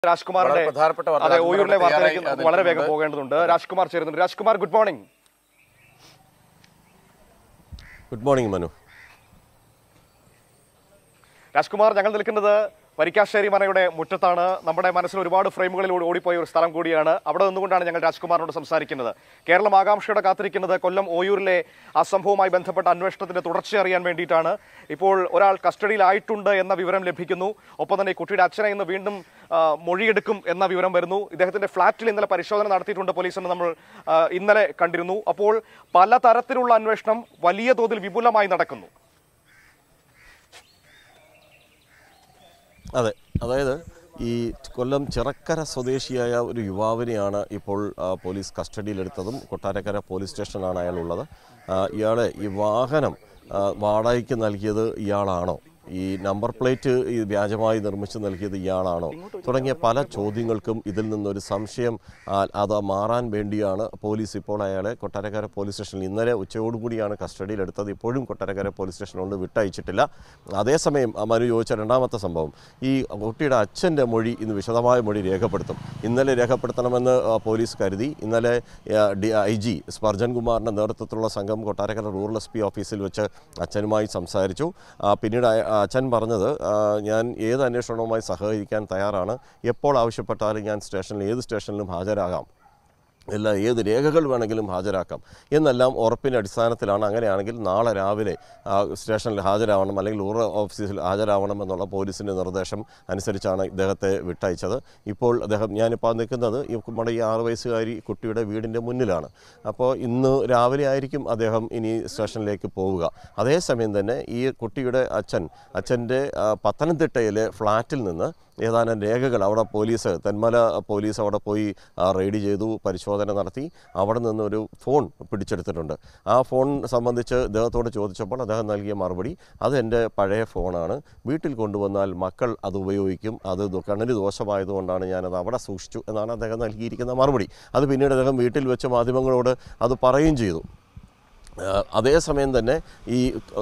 രാജ്കുമാറിന്റെ വളരെ പ്രധാനപ്പെട്ട വാർത്ത. അതെ രാജ്കുമാർ ഓയൂരിലെ തയ്യാറായി വാർത്തയിലേക്ക് നമുക്ക് വളരെ വേഗം നിൽക്കുന്നുണ്ട്. പോകേണ്ടതുണ്ട് രാജ്കുമാർ ചേരുന്നുണ്ട് Rajkumar good morning good morning Manu Rajkumar ഞങ്ങൾ നിൽക്കുന്നത് വരിക്കാശ്ശേരി മനയുടെ മുറ്റത്താണ് നമ്മുടെ മനസ്സിൽ ഒരുപാട് ഫ്രെയിമുകളിലൂടെ ഓടിപ്പോയ ഒരു സ്ഥലം കൂടിയാണ് അവിടെ നിന്നുകൊണ്ടാണ് ഞങ്ങൾ രാജ്കുമാറിനോട് സംസാരിക്കുന്നത് കേരളം ആകാംക്ഷയോടെ കാത്തിരിക്കുന്നത് കൊല്ലം ഓയൂരിലെ ആ സംഭവവുമായി ബന്ധപ്പെട്ട അന്വേഷണത്തിന്റെ തുടർച്ച അറിയാൻ വേണ്ടിയിട്ടാണ് ഇപ്പോൾ ഒരാൾ കസ്റ്റഡിയിലായിട്ടുണ്ട് എന്ന വിവരം ലഭിക്കുന്നു ഒപ്പം തന്നെ ഈ കുട്ടിയുടെ അച്ഛനെ ഇന്ന് വീണ്ടും ആ, മൊഴിയെടുക്കും എന്ന വിവരം വരുന്നു ഇദ്ദേഹത്തിന്റെ ഫ്ളാറ്റിൽ ഇന്നലെ പരിശോധന നടത്തിയിട്ടുണ്ട് പോലീസ് എന്ന് നമ്മൾ ആ, ഇന്നലെ കണ്ടിരുന്നു അപ്പോൾ പലതരത്തിലുള്ള അന്വേഷണം വലിയ തോതിൽ വിപുലമായി നടക്കുന്നു അതെ അതായത് ഈ കൊല്ലം ചിറക്കര സ്വദേശിയായ ഒരു യുവാവിനെയാണ് ഇപ്പോൾ ആ, പോലീസ് കസ്റ്റഡിയിലെടുത്തതും കൊട്ടാരക്കര പോലീസ് സ്റ്റേഷനിലാണ് അയാളുള്ളത് ആ, ഇയാളെ ഈ വാഹനം ആ, വാടകയ്ക്ക് നൽകിയത് ഇയാളാണോ ഈ നമ്പർ പ്ലേറ്റ് ഈ വ്യാജമായി നിർമ്മിച്ച് നൽകിയത് ഇയാളാണോ തുടങ്ങിയ പല ചോദ്യങ്ങൾക്കും ഇതിൽ നിന്നൊരു സംശയം ആ, അത് മാറാൻ വേണ്ടിയാണ് പോലീസ് ഇപ്പോൾ അയാളെ കൊട്ടാരക്കര പോലീസ് സ്റ്റേഷനിൽ ഇന്നലെ ഉച്ചയോടുകൂടിയാണ് കസ്റ്റഡിയിലെടുത്തത് ഇപ്പോഴും കൊട്ടാരക്കര പോലീസ് സ്റ്റേഷനിലുണ്ട് വിട്ടയച്ചിട്ടില്ല അതേസമയം ആ മനു ചോദിച്ച രണ്ടാമത്തെ സംഭവം ഈ കുട്ടിയുടെ അച്ഛൻ്റെ മൊഴി ഇന്ന് വിശദമായ മൊഴി രേഖപ്പെടുത്തും ഇന്നലെ രേഖപ്പെടുത്തണമെന്ന് ആ, പോലീസ് കരുതി ഇന്നലെ ആ, ഡി ഐ ജി സ്പർജൻ കുമാറിൻ്റെ നേതൃത്വത്തിലുള്ള സംഘം കൊട്ടാരക്കര റൂറൽ എസ് പി ഓഫീസിൽ വെച്ച് അച്ഛനുമായി സംസാരിച്ചു ആ, പിന്നീട് അയ- ആ അച്ഛൻ പറഞ്ഞത് ആ, ഞാൻ ഏത് അന്വേഷണവുമായി സഹകരിക്കാൻ തയ്യാറാണ് എപ്പോൾ ആവശ്യപ്പെട്ടാലും ഞാൻ സ്റ്റേഷനിൽ ഏത് സ്റ്റേഷനിലും ഹാജരാകാം എല്ലാ ഏത് രേഖകൾ വേണമെങ്കിലും ഹാജരാക്കാം എന്നെല്ലാം ഉറപ്പിൻ്റെ അടിസ്ഥാനത്തിലാണ് അങ്ങനെയാണെങ്കിൽ നാളെ രാവിലെ ആ, സ്റ്റേഷനിൽ ഹാജരാവണം അല്ലെങ്കിൽ റൂറൽ ഓഫീസിൽ ഹാജരാവണം എന്നുള്ള പോലീസിൻ്റെ നിർദ്ദേശം അനുസരിച്ചാണ് ഇദ്ദേഹത്തെ വിട്ടയച്ചത് ഇപ്പോൾ അദ്ദേഹം ഞാനിപ്പോൾ നിൽക്കുന്നത് ഈ നമ്മുടെ ഈ ആറ് വയസ്സുകാരി കുട്ടിയുടെ വീടിൻ്റെ മുന്നിലാണ് അപ്പോൾ ഇന്ന് രാവിലെ ആയിരിക്കും അദ്ദേഹം ഇനി സ്റ്റേഷനിലേക്ക് പോവുക അതേസമയം തന്നെ ഈ കുട്ടിയുടെ അച്ഛൻ അച്ഛൻ്റെ ആ, പത്തനംതിട്ടയിലെ ഫ്ലാറ്റിൽ നിന്ന് ഏതാനും രേഖകൾ അവിടെ പോലീസ് തെന്മല പോലീസ് അവിടെ പോയി ആ, റെയ്ഡ് ചെയ്തു പരിശോധന നടത്തി അവിടെ നിന്ന് ഒരു ഫോൺ പിടിച്ചെടുത്തിട്ടുണ്ട് ആ ഫോൺ സംബന്ധിച്ച് ഇദ്ദേഹത്തോട് ചോദിച്ചപ്പോൾ അദ്ദേഹം നൽകിയ മറുപടി അത് എൻ്റെ പഴയ ഫോണാണ് വീട്ടിൽ കൊണ്ടുവന്നാൽ മക്കൾ അത് ഉപയോഗിക്കും അത് ദോ- കണ്ണിന് ദോഷമായതുകൊണ്ടാണ് ഞാനത് അവിടെ സൂക്ഷിച്ചു എന്നാണ് അദ്ദേഹം നൽകിയിരിക്കുന്ന മറുപടി അത് പിന്നീട് അദ്ദേഹം വീട്ടിൽ വെച്ച് മാധ്യമങ്ങളോട് അത് പറയുകയും ചെയ്തു ആ, അതേസമയം തന്നെ ഈ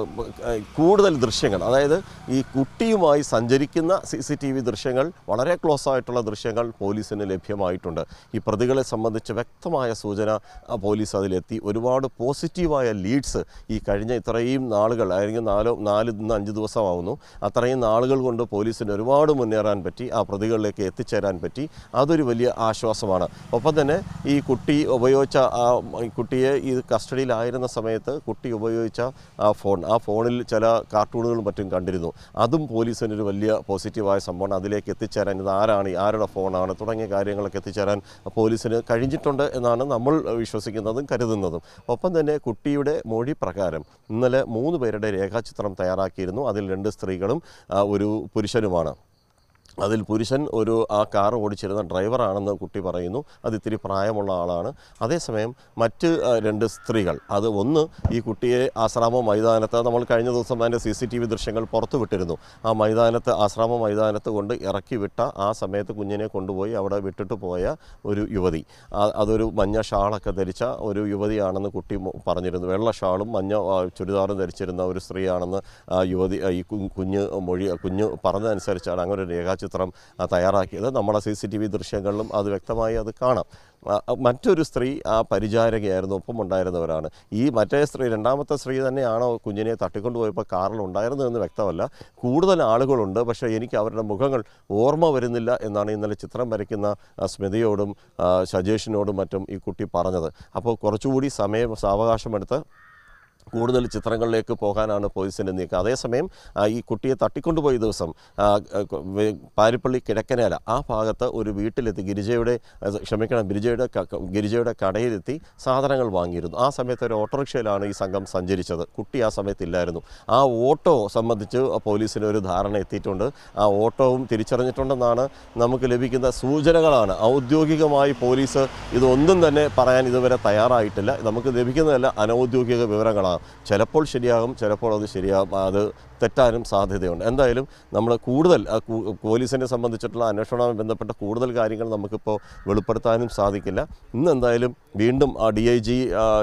ആ, കൂടുതൽ ദൃശ്യങ്ങൾ അതായത് ഈ കുട്ടിയുമായി സഞ്ചരിക്കുന്ന സി സി ടി വി ദൃശ്യങ്ങൾ വളരെ ക്ലോസ് ആയിട്ടുള്ള ദൃശ്യങ്ങൾ പോലീസിന് ലഭ്യമായിട്ടുണ്ട് ഈ പ്രതികളെ സംബന്ധിച്ച് വ്യക്തമായ സൂചന ആ, പോലീസ് അതിലെത്തി ഒരുപാട് പോസിറ്റീവായ ലീഡ്സ് ഈ കഴിഞ്ഞ ഇത്രയും നാളുകൾ അല്ലെങ്കിൽ നാലോ നാല് ഇന്ന് അഞ്ച് ദിവസമാവുന്നു അത്രയും നാളുകൾ കൊണ്ട് പോലീസിന് ഒരുപാട് മുന്നേറാൻ പറ്റി ആ പ്രതികളിലേക്ക് എത്തിച്ചേരാൻ പറ്റി അതൊരു വലിയ ആശ്വാസമാണ് ഒപ്പം തന്നെ ഈ കുട്ടി ഉപയോഗിച്ച ആ ഈ കുട്ടിയെ ഈ കസ്റ്റഡിയിലായിരുന്ന സമയത്ത് കുട്ടി ഉപയോഗിച്ച ആ ഫോൺ ആ ഫോണിൽ ചില കാർട്ടൂണുകളും മറ്റും കണ്ടിരുന്നു അതും പോലീസിനൊരു വലിയ പോസിറ്റീവായ സംഭവമാണ് അതിലേക്ക് എത്തിച്ചേരാൻ ഇത് ആരാണ് ഈ ആരുടെ ഫോണാണ് തുടങ്ങിയ കാര്യങ്ങളൊക്കെ എത്തിച്ചേരാൻ പോലീസിന് കഴിഞ്ഞിട്ടുണ്ട് എന്നാണ് നമ്മൾ വിശ്വസിക്കുന്നതും കരുതുന്നതും ഒപ്പം തന്നെ കുട്ടിയുടെ മൊഴി പ്രകാരം ഇന്നലെ മൂന്ന് പേരുടെ രേഖാചിത്രം തയ്യാറാക്കിയിരുന്നു അതിൽ രണ്ട് സ്ത്രീകളും ആ, ഒരു പുരുഷനുമാണ് അതിൽ പുരുഷൻ ഒരു ആ കാർ ഓടിച്ചിരുന്ന ഡ്രൈവറാണെന്ന് കുട്ടി പറയുന്നു അത് ഇത്തിരി പ്രായമുള്ള ആളാണ് അതേസമയം മറ്റ് ആ, രണ്ട് സ്ത്രീകൾ അത് ഒന്ന് ഈ കുട്ടിയെ ആശ്രാമ മൈതാനത്ത് നമ്മൾ കഴിഞ്ഞ ദിവസം അതിൻ്റെ സി സി ടി വി ദൃശ്യങ്ങൾ പുറത്തുവിട്ടിരുന്നു ആ മൈതാനത്ത് ആശ്രാമ മൈതാനത്ത് കൊണ്ട് ഇറക്കി വിട്ട ആ സമയത്ത് കുഞ്ഞിനെ കൊണ്ടുപോയി അവിടെ വിട്ടിട്ട് പോയ ഒരു യുവതി ആ- അതൊരു മഞ്ഞ ഷാളൊക്കെ ധരിച്ച ഒരു യുവതിയാണെന്ന് കുട്ടി മൊ- പറഞ്ഞിരുന്നു വെള്ള ഷാളും മഞ്ഞ ആ, ചുരിദാറും ധരിച്ചിരുന്ന ഒരു സ്ത്രീയാണെന്ന് ആ യുവതി ആ, ഈ കു- കുഞ്ഞ് മൊഴി കുഞ്ഞ് പറഞ്ഞതനുസരിച്ചാണ് അങ്ങനെ ഒരു രേഖാചിത്രം ആ, തയ്യാറാക്കിയത് നമ്മുടെ സി സി ടി വി ദൃശ്യങ്ങളിലും അത് വ്യക്തമായി അത് കാണാം ആ, ആ, മറ്റൊരു സ്ത്രീ ആ പരിചാരകയായിരുന്നു ഒപ്പം ഉണ്ടായിരുന്നവരാണ് ഈ മറ്റേ സ്ത്രീ രണ്ടാമത്തെ സ്ത്രീ തന്നെയാണോ കുഞ്ഞിനെ തട്ടിക്കൊണ്ടുപോയപ്പോൾ കാറിൽ ഉണ്ടായിരുന്നതെന്ന് വ്യക്തമല്ല കൂടുതൽ ആളുകളുണ്ട് പക്ഷേ എനിക്ക് അവരുടെ മുഖങ്ങൾ ഓർമ്മ വരുന്നില്ല എന്നാണ് ഇന്നലെ ചിത്രം വരയ്ക്കുന്ന ആ, സ്മിതയോടും ആ, സജേഷിനോടും മറ്റും ഈ കുട്ടി പറഞ്ഞത് അപ്പോൾ കുറച്ചുകൂടി സമയം സാവകാശമെടുത്ത് കൂടുതൽ ചിത്രങ്ങളിലേക്ക് പോകാനാണ് പോലീസിൻ്റെ നീക്കം അതേസമയം ആ, ഈ കുട്ടിയെ തട്ടിക്കൊണ്ടുപോയ ദിവസം ആ, ക- വെ- പാരിപ്പള്ളി കിഴക്കനേല ആ ഭാഗത്ത് ഒരു വീട്ടിലെത്തി ഗിരിജയുടെ അത് ക്ഷമിക്കണം ഗിരിജയുടെ ക- ക- ഗിരിജയുടെ കടയിലെത്തി സാധനങ്ങൾ വാങ്ങിയിരുന്നു ആ സമയത്ത് ഒരു ഓട്ടോറിക്ഷയിലാണ് ഈ സംഘം സഞ്ചരിച്ചത് കുട്ടി ആ സമയത്ത് ഇല്ലായിരുന്നു ആ ഓട്ടോ സംബന്ധിച്ച് പോലീസിന് ഒരു ധാരണ എത്തിയിട്ടുണ്ട് ആ ഓട്ടോവും തിരിച്ചറിഞ്ഞിട്ടുണ്ടെന്നാണ് നമുക്ക് ലഭിക്കുന്ന സൂചനകളാണ് ഔദ്യോഗികമായി പോലീസ് ഇതൊന്നും തന്നെ പറയാൻ ഇതുവരെ തയ്യാറായിട്ടില്ല നമുക്ക് ലഭിക്കുന്നതല്ല അനൗദ്യോഗിക വിവരങ്ങളാണ് ചിലപ്പോൾ ശരിയാകും ചിലപ്പോൾ അത് ശരിയാകും അത് തെറ്റാനും സാധ്യതയുണ്ട് എന്തായാലും നമ്മൾ കൂടുതൽ ആ, കു- പോലീസിനെ സംബന്ധിച്ചിട്ടുള്ള അന്വേഷണവുമായി ബന്ധപ്പെട്ട കൂടുതൽ കാര്യങ്ങൾ നമുക്കിപ്പോൾ വെളിപ്പെടുത്താനും സാധിക്കില്ല ഇന്ന് എന്തായാലും വീണ്ടും ആ D I G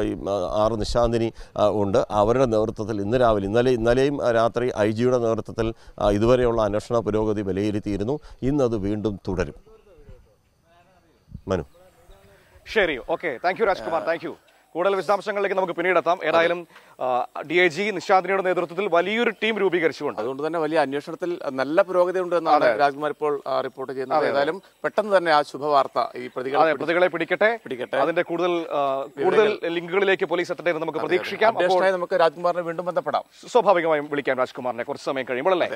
R Nishanthini ആ, ഉണ്ട് അവരുടെ നേതൃത്വത്തിൽ ഇന്ന് രാവിലെ ഇന്നലെ ഇന്നലെയും ആ, രാത്രി ഐ ജിയുടെ നേതൃത്വത്തിൽ ആ, ഇതുവരെയുള്ള അന്വേഷണ പുരോഗതി വിലയിരുത്തിയിരുന്നു ഇന്നത് വീണ്ടും തുടരും മനു ശരി okay thank you Rajkumar thank you കൂടുതൽ വിശദാംശങ്ങളിലേക്ക് നമുക്ക് പിന്നീട് എത്താം ഏതായാലും ഡി ഐ ജി നിശാന്തിനിയുടെ നേതൃത്വത്തിൽ വലിയൊരു ടീം രൂപീകരിച്ചുകൊണ്ട് അതുകൊണ്ട് തന്നെ വലിയ അന്വേഷണത്തിൽ നല്ല പുരോഗതി ഉണ്ട് എന്നാണ് രാജ്കുമാർ ഇപ്പോൾ ആ, റിപ്പോർട്ട് ചെയ്യുന്നത് ഏതായാലും പെട്ടെന്ന് തന്നെ ആ ശുഭവാർത്ത ഈ അതെ പ്രതികളെ പ്രതികളെ പിടിക്കട്ടെ പിടിക്കട്ടെ. അതിന്റെ കൂടുതൽ ആ, കൂടുതൽ ലിങ്കുകളിലേക്ക് പോലീസ് എത്തട്ടെ എന്ന് നമുക്ക് പ്രതീക്ഷിക്കാം അപ്പോൾ അപ്ഡേഷനായി നമുക്ക് രാജ്കുമാറിനെ വീണ്ടും ബന്ധപ്പെടാം സ്വാഭാവികമായും വിളിക്കാം രാജ്കുമാറിനെ കുറച്ച് സമയം കഴിയുമ്പോൾ അല്ലേ